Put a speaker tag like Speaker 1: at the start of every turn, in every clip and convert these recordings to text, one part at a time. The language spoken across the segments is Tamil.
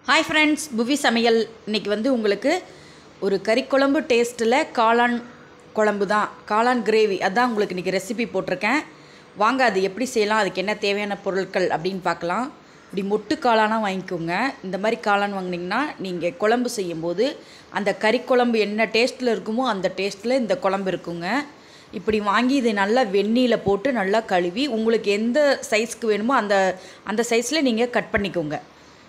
Speaker 1: ஹாய் ஃப்ரெண்ட்ஸ் புவி சமையல் இன்னைக்கு வந்து உங்களுக்கு ஒரு கறிக்குழம்பு டேஸ்ட்டில் காளான் குழம்பு தான் காளான் கிரேவி அதான் உங்களுக்கு இன்றைக்கி ரெசிபி போட்டிருக்கேன் வாங்க அது எப்படி செய்யலாம் அதுக்கு என்ன தேவையான பொருட்கள் அப்படின்னு பார்க்கலாம் இப்படி மொட்டு காளானாக வாங்கிக்கோங்க இந்த மாதிரி காளான் வாங்கினீங்கன்னா நீங்கள் குழம்பு செய்யும்போது அந்த கறிக்குழம்பு என்ன டேஸ்ட்டில் இருக்குமோ அந்த டேஸ்ட்டில் இந்த குழம்பு இருக்குங்க இப்படி வாங்கி இதை நல்லா வெந்நீரில் போட்டு நல்லா கழுவி உங்களுக்கு எந்த சைஸ்க்கு வேணுமோ அந்த அந்த சைஸில் நீங்கள் கட் பண்ணிக்கோங்க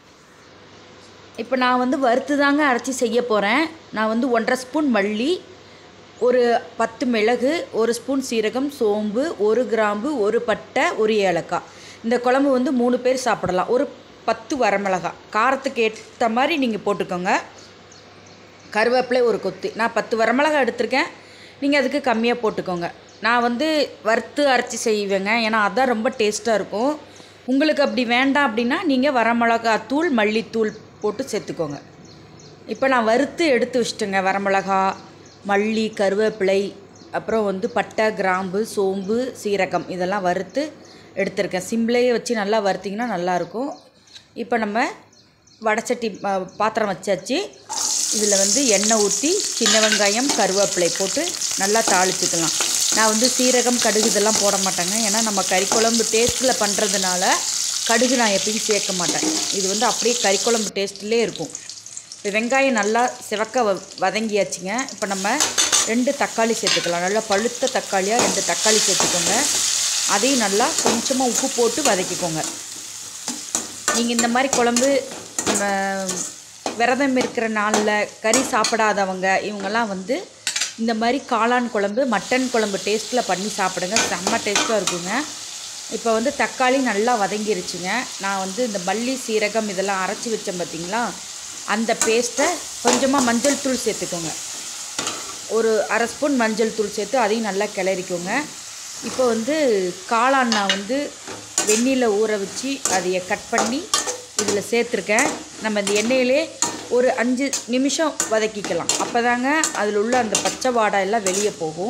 Speaker 1: இப்போ நான் வந்து வறுத்து தாங்க அரைச்சி செய்ய போகிறேன் நான் வந்து ஒன்றரை ஸ்பூன் மல்லி ஒரு பத்து மிளகு ஒரு ஸ்பூன் சீரகம் சோம்பு ஒரு கிராம்பு ஒரு பட்டை ஒரு ஏலக்காய் இந்த குழம்பு வந்து மூணு பேர் சாப்பிடலாம் ஒரு பத்து வரமிளகாய் காரத்துக்கு ஏற்ற மாதிரி நீங்கள் போட்டுக்கோங்க கருவேப்பிலை ஒரு கொத்து நான் பத்து வரமிளகாய் எடுத்திருக்கேன் நீங்கள் அதுக்கு கம்மியாக போட்டுக்கோங்க நான் வந்து வறுத்து அரைச்சி செய்வேங்க ஏன்னா அதான் ரொம்ப டேஸ்ட்டாக இருக்கும் உங்களுக்கு அப்படி வேண்டாம் அப்படின்னா நீங்கள் வரமிளகாய் தூள் மல்லித்தூள் போட்டு சேர்த்துக்கோங்க இப்போ நான் வறுத்து எடுத்து வச்சிட்டேங்க வரமிளகா மல்லி கருவேப்பிலை அப்புறம் வந்து பட்டை கிராம்பு சோம்பு சீரகம் இதெல்லாம் வறுத்து எடுத்திருக்கேன் சிம்லேயே வச்சு நல்லா வறுத்திங்கன்னா நல்லாயிருக்கும் இப்போ நம்ம வடச்சட்டி பா- பாத்திரம் வச்சாச்சு இதில் வந்து எண்ணெய் ஊற்றி சின்ன வெங்காயம் கருவேப்பிலை போட்டு நல்லா தாளிச்சுக்கலாம் நான் வந்து சீரகம் கடுகு இதெல்லாம் போட மாட்டேங்க ஏன்னா நம்ம கறிக்குழம்பு டேஸ்ட்டில் பண்ணுறதுனால கடுகு நான் எப்பயும் சேர்க்க மாட்டேன் இது வந்து அப்படியே கறிக்குழம்பு டேஸ்ட்லேயே இருக்கும் இப்போ வெங்காயம் நல்லா சிவக்க வ வதங்கியாச்சுங்க இப்போ நம்ம ரெண்டு தக்காளி சேர்த்துக்கலாம் நல்லா பழுத்த தக்காளியாக ரெண்டு தக்காளி சேர்த்துக்கோங்க அதையும் நல்லா கொஞ்சமாக உப்பு போட்டு வதக்கிக்கோங்க நீங்கள் இந்த மாதிரி குழம்பு நம்ம விரதம் இருக்கிற நாளில் கறி சாப்பிடாதவங்க இவங்கெல்லாம் வந்து இந்த மாதிரி காளான் குழம்பு மட்டன் குழம்பு டேஸ்ட்டில் பண்ணி சாப்பிடுங்க செம்ம டேஸ்ட்டாக இருக்குங்க இப்போ வந்து தக்காளி நல்லா வதங்கிருச்சுங்க நான் வந்து இந்த மல்லி சீரகம் இதெல்லாம் அரைச்சி வச்சேன் பார்த்தீங்களா அந்த பேஸ்ட்டை கொஞ்சமாக மஞ்சள் தூள் சேர்த்துக்கோங்க ஒரு அரை ஸ்பூன் மஞ்சள் தூள் சேர்த்து அதையும் நல்லா கிளறிக்கோங்க இப்போ வந்து காளான் நான் வந்து வெந்நீரில் ஊற வச்சு அதைய கட் பண்ணி இதில் சேர்த்துருக்கேன் நம்ம இந்த எண்ணெயிலே ஒரு அஞ்சு நிமிஷம் வதக்கிக்கலாம் அப்போ தாங்க அதில் உள்ள அந்த பச்சை வாடை எல்லாம் வெளியே போகும்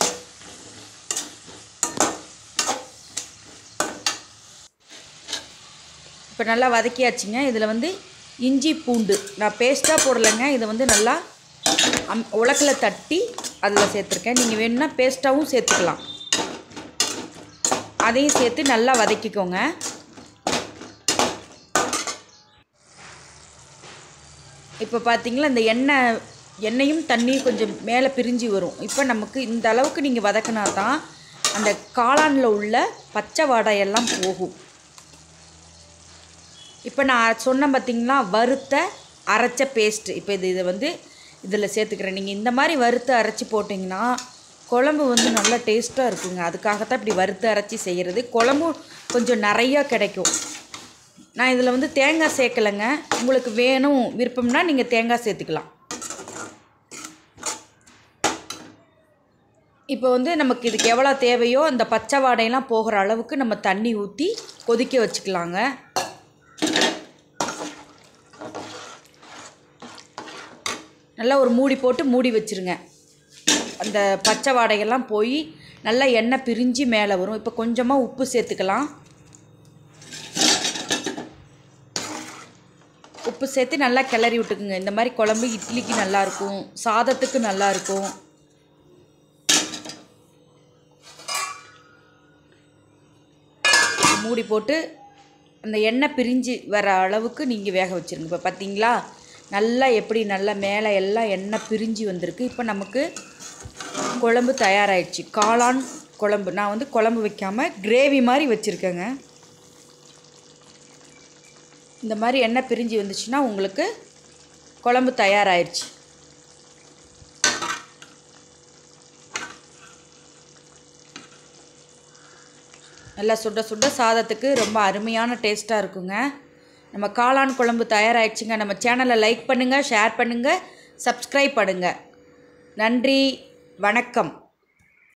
Speaker 1: இப்போ நல்லா வதக்கியாச்சுங்க இதில் வந்து இஞ்சி பூண்டு நான் பேஸ்ட்டாக போடலைங்க இதை வந்து நல்லா அம் உலக்கில் தட்டி அதில் சேர்த்துருக்கேன் நீங்கள் வேணும்னா பேஸ்ட்டாகவும் சேர்த்துக்கலாம் அதையும் சேர்த்து நல்லா வதக்கிக்கோங்க இப்போ பார்த்தீங்களா இந்த எண்ணெய் எண்ணெயும் தண்ணியும் கொஞ்சம் மேலே பிரிஞ்சு வரும் இப்போ நமக்கு இந்த அளவுக்கு நீங்கள் வதக்கினா தான் அந்த காளானில் உள்ள பச்சை வாடையெல்லாம் போகும் இப்போ நான் சொன்னேன் பார்த்தீங்களா வறுத்த அரைச்ச பேஸ்ட் இப்போ இது இதை வந்து இதில் சேர்த்துக்கிறேன் நீங்கள் இந்த மாதிரி வறுத்து அரைச்சி போட்டிங்கன்னா குழம்பு வந்து நல்லா டேஸ்ட்டாக இருக்குங்க அதுக்காகத்தான் இப்படி வறுத்து அரைச்சி செய்கிறது குழம்பும் கொஞ்சம் நிறையா கிடைக்கும் நான் இதில் வந்து தேங்காய் சேர்க்கலைங்க உங்களுக்கு வேணும் விருப்பம்னா நீங்கள் தேங்காய் சேர்த்துக்கலாம் இப்போ வந்து நமக்கு இதுக்கு எவ்வளோ தேவையோ அந்த பச்சை வாடையெல்லாம் போகிற அளவுக்கு நம்ம தண்ணி ஊற்றி கொதிக்க வச்சுக்கலாங்க நல்லா ஒரு மூடி போட்டு மூடி வச்சிருங்க அந்த பச்சை வாடையெல்லாம் போய் நல்லா எண்ணெய் பிரிஞ்சு மேலே வரும் இப்போ கொஞ்சமாக உப்பு சேர்த்துக்கலாம் உப்பு சேர்த்து நல்லா கிளறி விட்டுக்குங்க இந்த மாதிரி குழம்பு இட்லிக்கு நல்லாயிருக்கும் சாதத்துக்கு நல்லாயிருக்கும் மூடி போட்டு அந்த எண்ணெய் பிரிஞ்சு வர அளவுக்கு நீங்கள் வேக வச்சுருங்க இப்போ பார்த்தீங்களா நல்லா எப்படி நல்லா மேலே எல்லாம் எண்ணெய் பிரிஞ்சு வந்திருக்கு இப்போ நமக்கு குழம்பு தயாராகிடுச்சு காளான் குழம்பு நான் வந்து குழம்பு வைக்காமல் கிரேவி மாதிரி வச்சுருக்கேங்க இந்த மாதிரி எண்ணெய் பிரிஞ்சு வந்துச்சுன்னா உங்களுக்கு குழம்பு தயாராகிடுச்சு நல்லா சுட சுட சாதத்துக்கு ரொம்ப அருமையான டேஸ்ட்டாக இருக்குங்க நம்ம காளான் குழம்பு தயாராகிடுச்சுங்க நம்ம சேனலை லைக் பண்ணுங்கள் ஷேர் பண்ணுங்கள் சப்ஸ்கிரைப் பண்ணுங்கள் நன்றி வணக்கம்